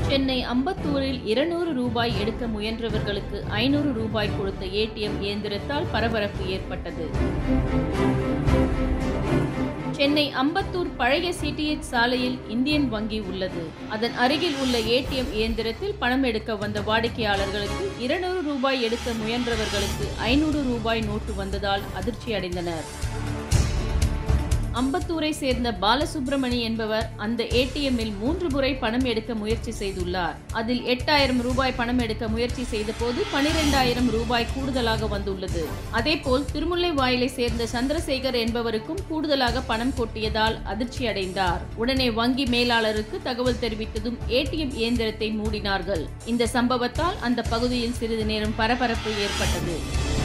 சென்னை அம்பத்தூரில் இருநூறு ரூபாய் எடுக்க முயன்றவர்களுக்கு ஐநூறு ரூபாய் கொடுத்த ஏடிஎம் இயந்திரத்தால் பரபரப்பு ஏற்பட்டது சென்னை அம்பத்தூர் பழைய சிடிஎச் சாலையில் இந்தியன் வங்கி உள்ளது அதன் அருகில் உள்ள ஏடிஎம் இயந்திரத்தில் பணம் எடுக்க வந்த வாடிக்கையாளர்களுக்கு இருநூறு ரூபாய் எடுக்க முயன்றவர்களுக்கு ஐநூறு ரூபாய் நோட்டு வந்ததால் அதிர்ச்சி அடைந்தனர் அம்பத்தூரை சேர்ந்த பாலசுப்ரமணி என்பவர் அந்த ஏடிஎம்மில் மூன்று முறை பணம் எடுக்க முயற்சி செய்துள்ளார் அதில் எட்டாயிரம் ரூபாய் பணம் எடுக்க முயற்சி செய்த போது பனிரெண்டாயிரம் ரூபாய் கூடுதலாக வந்துள்ளது அதேபோல் திருமுல்லை வாயிலை சேர்ந்த சந்திரசேகர் என்பவருக்கும் கூடுதலாக பணம் கொட்டியதால் அதிர்ச்சி அடைந்தார் உடனே வங்கி மேலாளருக்கு தகவல் தெரிவித்ததும் ஏடிஎம் இயந்திரத்தை மூடினார்கள் இந்த சம்பவத்தால் அந்த பகுதியில் சிறிது நேரம் பரபரப்பு ஏற்பட்டது